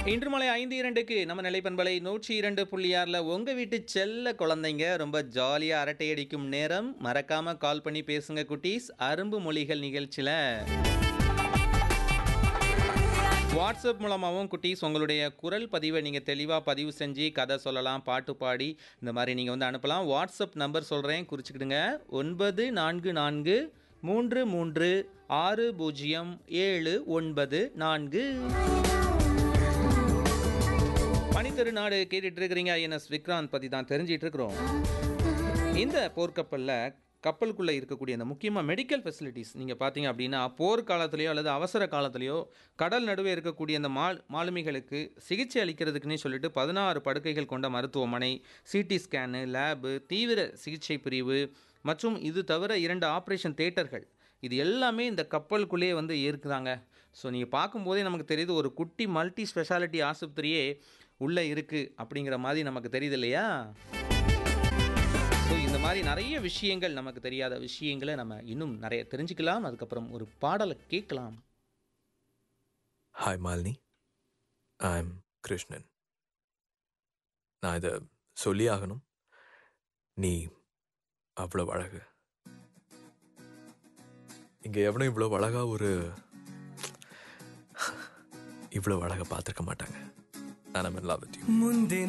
இன்று மாலை ஐந்து இரண்டுக்கு நம்ம நிலைப்பண்பலை நூற்றி இரண்டு புள்ளி ஆறில் உங்கள் வீட்டு செல்ல குழந்தைங்க ரொம்ப ஜாலியாக அரட்டை அடிக்கும் நேரம் மறக்காமல் கால் பண்ணி பேசுங்க குட்டீஸ் அரும்பு மொழிகள் நிகழ்ச்சியில் வாட்ஸ்அப் மூலமாகவும் குட்டீஸ் உங்களுடைய குரல் பதிவை நீங்கள் தெளிவாக பதிவு செஞ்சு கதை சொல்லலாம் பாட்டு பாடி இந்த மாதிரி நீங்கள் வந்து அனுப்பலாம் வாட்ஸ்அப் நம்பர் சொல்கிறேன் குறிச்சிக்கிடுங்க ஒன்பது நான்கு நான்கு மூன்று மூன்று ஆறு பூஜ்ஜியம் ஏழு ஒன்பது நான்கு பனித்தருநாடு கேட்டுட்டு இருக்கிறீங்க ஐஎன்எஸ் விக்ராந்த் பற்றி தான் தெரிஞ்சிட்டு இருக்கிறோம் இந்த போர்க்கப்பலில் கப்பலுக்குள்ளே இருக்கக்கூடிய அந்த முக்கியமாக மெடிக்கல் ஃபெசிலிட்டிஸ் நீங்கள் பார்த்தீங்க அப்படின்னா போர் காலத்துலேயோ அல்லது அவசர காலத்துலேயோ கடல் நடுவே இருக்கக்கூடிய அந்த மால் மாலுமிகளுக்கு சிகிச்சை அளிக்கிறதுக்குன்னே சொல்லிட்டு பதினாறு படுக்கைகள் கொண்ட மருத்துவமனை சிடி ஸ்கேனு லேபு தீவிர சிகிச்சை பிரிவு மற்றும் இது தவிர இரண்டு ஆப்ரேஷன் தேட்டர்கள் இது எல்லாமே இந்த கப்பலுக்குள்ளேயே வந்து இருக்குதாங்க ஸோ நீங்கள் பார்க்கும்போதே நமக்கு தெரியுது ஒரு குட்டி மல்டி ஸ்பெஷாலிட்டி ஆஸ்பத்திரியே உள்ளே இருக்குது அப்படிங்கிற மாதிரி நமக்கு தெரியுது இல்லையா ஸோ இந்த மாதிரி நிறைய விஷயங்கள் நமக்கு தெரியாத விஷயங்களை நம்ம இன்னும் நிறைய தெரிஞ்சுக்கலாம் அதுக்கப்புறம் ஒரு பாடலை கேட்கலாம் ஹாய் மாலினி ஐம் கிருஷ்ணன் நான் இதை சொல்லி ஆகணும் நீ அவ்வளோ அழகு இங்கே எவனும் இவ்வளோ அழகா ஒரு இவ்வளோ அழகை பார்த்துருக்க மாட்டாங்க நான் லவ் வித் யூ ಮುಂದಿನ